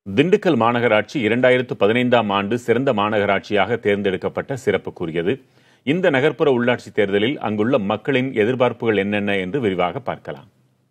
திண்டுக்கல் மாநகராட்சி இரண்டாயிரத்து பதினைந்தாம் ஆண்டு சிறந்த மாநகராட்சியாக தேர்ந்தெடுக்கப்பட்ட சிறப்புக்குரியது இந்த நகர்ப்புற உள்ளாட்சி தேர்தலில் அங்குள்ள மக்களின் எதிர்பார்ப்புகள் என்னென்ன என்று விரிவாக பார்க்கலாம்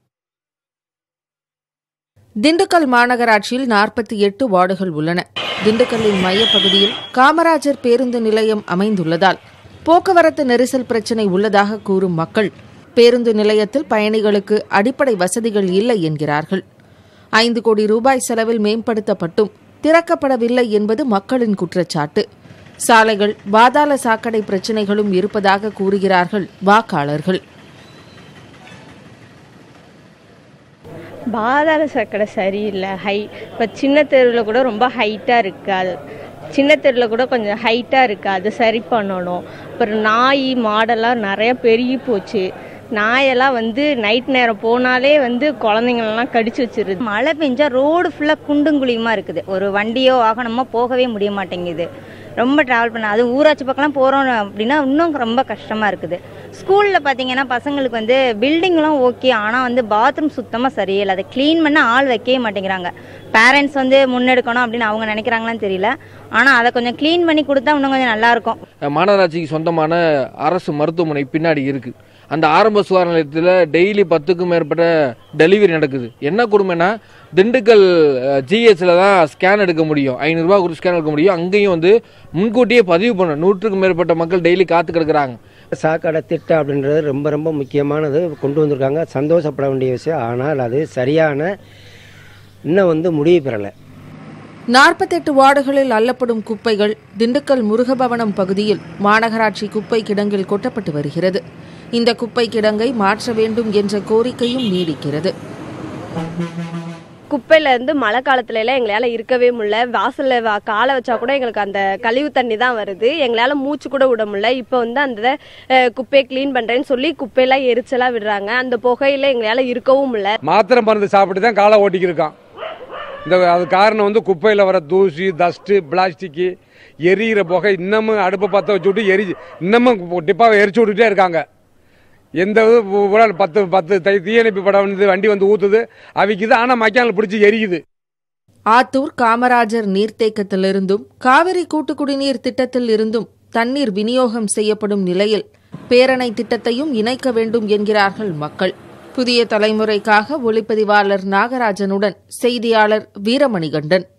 திண்டுக்கல் மாநகராட்சியில் நாற்பத்தி எட்டு வார்டுகள் உள்ளன திண்டுக்கல்லின் மையப்பகுதியில் காமராஜர் பேருந்து நிலையம் அமைந்துள்ளதால் போக்குவரத்து நெரிசல் பிரச்சினை உள்ளதாக கூறும் மக்கள் பேருந்து நிலையத்தில் பயணிகளுக்கு அடிப்படை வசதிகள் இல்லை என்கிறார்கள் ஐந்து கோடி ரூபாய் செலவில் மேம்படுத்தப்பட்டும் திறக்கப்படவில்லை என்பது மக்களின் குற்றச்சாட்டு சாலைகள் பாதாள சாக்கடை பிரச்சினைகளும் இருப்பதாக கூறுகிறார்கள் வாக்காளர்கள் பாதாள சாக்கடை சரியில்லை ஹை இப்போ சின்ன தெருவில் கூட ரொம்ப ஹைட்டாக இருக்காது சின்ன தெருவில் கூட கொஞ்சம் ஹைட்டாக இருக்குது அது சரி பண்ணணும் அப்புறம் நாய் மாடெல்லாம் நிறைய பெருகி போச்சு நாயெல்லாம் வந்து நைட் நேரம் போனாலே வந்து குழந்தைங்களெல்லாம் கடிச்சு வச்சிருது மழை பெஞ்சா ரோடு ஃபுல்லாக குண்டும் குழியுமா இருக்குது ஒரு வண்டியோ வாகனமோ போகவே முடிய மாட்டேங்குது ரொம்ப ட்ராவல் பண்ண அது ஊராட்சி பக்கம்லாம் போகிறோம் அப்படின்னா இன்னும் ரொம்ப கஷ்டமாக இருக்குது ஸ்கூலில் பார்த்தீங்கன்னா பசங்களுக்கு வந்து பில்டிங்லாம் ஓகே ஆனால் வந்து பாத்ரூம் சுத்தமாக சரியில்லை அதை க்ளீன் பண்ண ஆள் வைக்கவே மாட்டேங்கிறாங்க பேரண்ட்ஸ் வந்து முன்னெடுக்கணும் அப்படின்னு அவங்க நினைக்கிறாங்களான்னு தெரியல ஆனால் அதை கொஞ்சம் க்ளீன் பண்ணி கொடுத்தா இன்னும் கொஞ்சம் நல்லாயிருக்கும் மாநகராட்சிக்கு சொந்தமான அரசு மருத்துவமனை பின்னாடி இருக்குது அந்த ஆரம்ப சுகாதார நிலையத்தில் டெய்லி பத்துக்கும் மேற்பட்ட டெலிவரி நடக்குது என்ன கொடுமைன்னா திண்டுக்கல் ஜிஹெச்சில் தான் ஸ்கேன் எடுக்க முடியும் ஐநூறுரூவா கொடுத்து ஸ்கேன் எடுக்க முடியும் அங்கேயும் வந்து முன்கூட்டியே பதிவு பண்ணணும் நூற்றுக்கும் மேற்பட்ட மக்கள் டெய்லி காத்து கிடக்குறாங்க சாக்கடை திட்டம் அப்படின்றது ரொம்ப ரொம்ப முக்கியமானது கொண்டு வந்திருக்காங்க சந்தோஷப்பட வேண்டிய விஷயம் ஆனால் அது சரியான இன்னும் வந்து முடிவு பெறலை நாற்பத்தெட்டு வார்டுகளில் அள்ளப்படும் குப்பைகள் திண்டுக்கல் முருகபவனம் பகுதியில் மாநகராட்சி குப்பை கிடங்கில் கொட்டப்பட்டு வருகிறது இந்த குப்பை கிடங்கை மாற்ற வேண்டும் என்ற கோரிக்கையும் நீடிக்கிறது குப்பையில இருந்து மழை காலத்துல எல்லாம் எங்களால இருக்கவே முடியல வாசல்ல வா- காலை வச்சா கூட எங்களுக்கு அந்த கழிவு தண்ணி தான் வருது எங்களால மூச்சு கூட விட முடியல இப்போ வந்து அந்த அஹ், குப்பையை க்ளீன் பண்றேன்னு சொல்லி குப்பையெல்லாம் எரிச்சலா விடுறாங்க அந்த புகையில எங்களால இருக்கவும் முடியல மாத்திரை மருந்து சாப்பிட்டு தான் காலை ஓட்டிக்கிருக்கான் இந்த அது காரணம் வந்து குப்பையில் வர தூசி டஸ்ட்டு பிளாஸ்டிக்கு எரியிற புகை இன்னமும் அடுப்பை பற்ற வச்சு விட்டு எரி இன்னமும் டிப்பாவை எரிச்சு விட்டுட்டே இருக்காங்க எந்த இது உ- உடல் பத்து பத்து தை தீயணைப்பு படம் வந்து வண்டி வந்து ஊற்றுது அவிக்குது ஆனால் மக்கானில் பிடிச்சி எரியுது ஆத்தூர் காமராஜர் நீர்த்தேக்கத்திலிருந்தும் காவிரி கூட்டு குடிநீர் திட்டத்தில் இருந்தும் தண்ணீர் விநியோகம் செய்யப்படும் நிலையில் பேரணை திட்டத்தையும் இணைக்க வேண்டும் என்கிறார்கள் மக்கள் புதிய தலைமுறைக்காக ஒளிப்பதிவாளர் நாகராஜனுடன் செய்தியாளர் வீரமணிகண்டன்